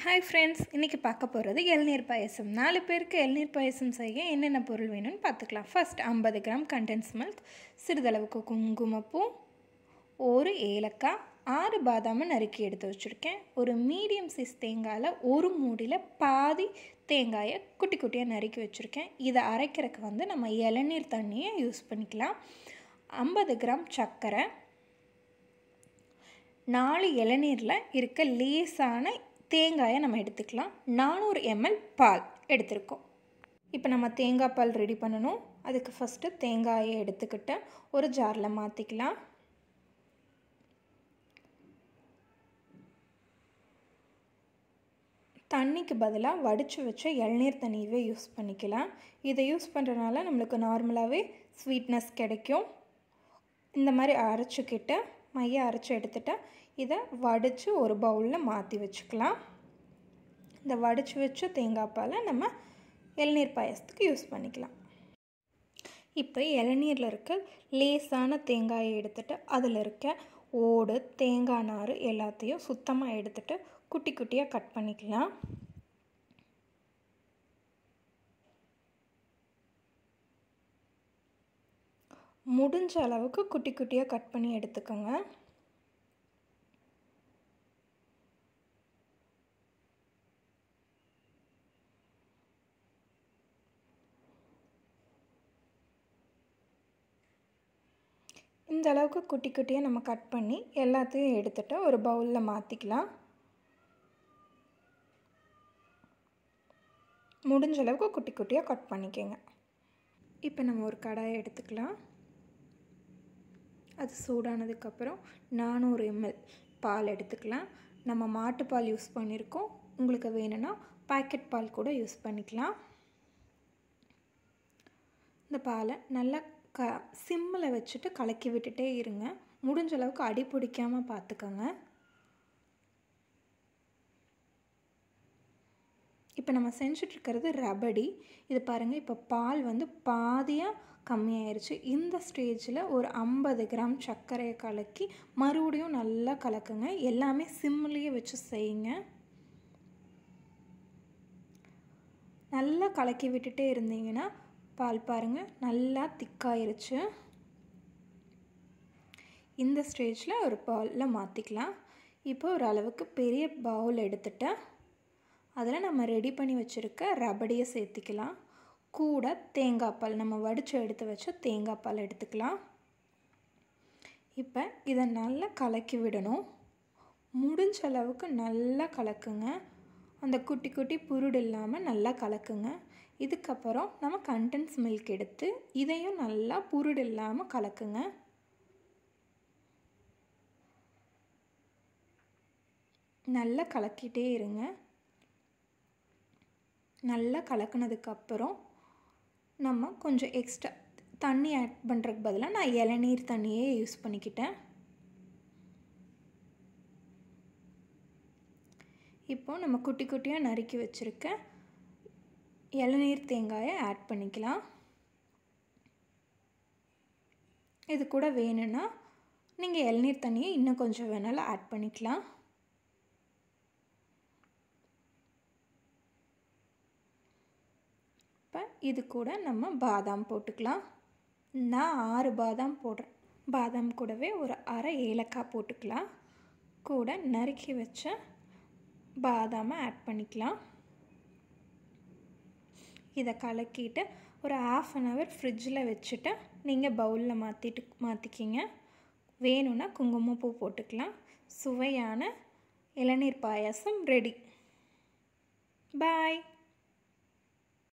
hi friends இன்றைக்கி பார்க்க போகிறது இளநீர் பாயசம் நாலு பேருக்கு இளநீர் பாயசம் செய்ய என்னென்ன பொருள் வேணும்னு பார்த்துக்கலாம் ஃபர்ஸ்ட் ஐம்பது கிராம் கண்டென்ஸ் மில்க் சிறிதளவுக்கு குங்குமப்பூ ஒரு ஏலக்காய் ஆறு பாதாமை நறுக்கி எடுத்து வச்சுருக்கேன் ஒரு மீடியம் சைஸ் தேங்காயில் ஒரு மூடியில் பாதி தேங்காயை குட்டி குட்டியாக நறுக்கி வச்சுருக்கேன் இதை அரைக்கிறதுக்கு வந்து நம்ம இளநீர் தண்ணியை யூஸ் பண்ணிக்கலாம் ஐம்பது கிராம் சர்க்கரை நாலு இளநீரில் இருக்க லேசான தேங்காயை நம்ம எடுத்துக்கலாம் நானூறு எம்எல் பால் எடுத்திருக்கோம் இப்போ நம்ம தேங்காய் பால் ரெடி பண்ணணும் அதுக்கு ஃபஸ்ட்டு தேங்காயை எடுத்துக்கிட்டு ஒரு ஜாரில் மாற்றிக்கலாம் தண்ணிக்கு பதிலாக வடித்து வச்ச இளநீர் தண்ணியவே யூஸ் பண்ணிக்கலாம் இதை யூஸ் பண்ணுறதுனால நம்மளுக்கு நார்மலாகவே ஸ்வீட்னஸ் கிடைக்கும் இந்த மாதிரி அரைச்சிக்கிட்டு மைய அரைச்சி எடுத்துகிட்டு இதை வடித்து ஒரு பவுலில் மாற்றி வச்சுக்கலாம் இந்த வடித்து வச்ச தேங்காய் பாலை நம்ம இளநீர் பாயசத்துக்கு யூஸ் பண்ணிக்கலாம் இப்போ இளநீரில் இருக்க லேசான தேங்காயை எடுத்துகிட்டு அதில் இருக்க ஓடு தேங்காய் நார் எல்லாத்தையும் சுத்தமாக எடுத்துகிட்டு குட்டி குட்டியாக கட் பண்ணிக்கலாம் முடிஞ்ச அளவுக்கு குட்டி குட்டியாக கட் பண்ணி எடுத்துக்கோங்க இந்த அளவுக்கு குட்டி குட்டியாக நம்ம கட் பண்ணி எல்லாத்தையும் எடுத்துகிட்டு ஒரு பவுலில் மாற்றிக்கலாம் முடிஞ்ச அளவுக்கு குட்டி குட்டியாக கட் பண்ணிக்கோங்க இப்போ நம்ம ஒரு கடாயை எடுத்துக்கலாம் அது சூடானதுக்கப்புறம் நானூறு எம்எல் பால் எடுத்துக்கலாம் நம்ம மாட்டுப்பால் யூஸ் பண்ணியிருக்கோம் உங்களுக்கு வேணும்னா பாக்கெட் பால் கூட யூஸ் பண்ணிக்கலாம் இந்த பாலை நல்லா க சிம்மில் வச்சுட்டு கலக்கி விட்டுட்டே இருங்க முடிஞ்ச அளவுக்கு அடி பிடிக்காமல் பார்த்துக்கோங்க இப்போ நம்ம செஞ்சிட்ருக்கிறது ரபடி இது பாருங்கள் இப்போ பால் வந்து பாதியாக கம்மியாயிருச்சு இந்த ஸ்டேஜில் ஒரு ஐம்பது கிராம் சர்க்கரையை கலக்கி மறுபடியும் நல்லா கலக்குங்க எல்லாமே சிம்லேயே வச்சு செய்யுங்க நல்லா கலக்கி விட்டுட்டே இருந்தீங்கன்னா பால் பாருங்கள் நல்லா திக்காயிருச்சு இந்த ஸ்டேஜில் ஒரு பவுலில் மாற்றிக்கலாம் இப்போ ஒரு அளவுக்கு பெரிய பவுல் எடுத்துகிட்டு அதில் நம்ம ரெடி பண்ணி வச்சுருக்க ரபடியை சேர்த்திக்கலாம் கூட தேங்காய் பால் நம்ம வடித்து எடுத்து வச்ச தேங்காய் பால் எடுத்துக்கலாம் இப்போ இதை நல்லா கலக்கி விடணும் முடிஞ்ச அளவுக்கு நல்லா கலக்குங்க அந்த குட்டி குட்டி புருடு இல்லாமல் நல்லா கலக்குங்க இதுக்கப்புறம் நம்ம கண்டென்ஸ் மில்க் எடுத்து இதையும் நல்லா புருடு இல்லாமல் கலக்குங்க நல்லா கலக்கிட்டே இருங்க நல்லா கலக்கினதுக்கப்புறம் நம்ம கொஞ்சம் எக்ஸ்ட்ரா தண்ணி ஆட் பண்ணுறதுக்கு பதிலாக நான் இளநீர் தண்ணியே யூஸ் பண்ணிக்கிட்டேன் இப்போது நம்ம குட்டி குட்டியாக நறுக்கி வச்சுருக்க இளநீர் தேங்காயை ஆட் பண்ணிக்கலாம் இது கூட வேணும்னா நீங்கள் இளநீர் தண்ணியை இன்னும் கொஞ்சம் வேணாலும் ஆட் பண்ணிக்கலாம் இப்போ இது கூட நம்ம பாதாம் போட்டுக்கலாம் நான் ஆறு பாதாம் போடுறேன் பாதாம் கூடவே ஒரு அரை ஏலக்காய் போட்டுக்கலாம் கூட நறுக்கி வச்ச பாதாமை ஆட் பண்ணிக்கலாம் இதை கலக்கிட்டு ஒரு ஆஃப் அன் ஹவர் ஃப்ரிட்ஜில் வச்சுட்டு நீங்கள் பவுலில் மாற்றிட்டு மாற்றிக்கிங்க வேணும்னா குங்குமப்பூ போட்டுக்கலாம் சுவையான இளநீர் பாயாசம் ரெடி பாய்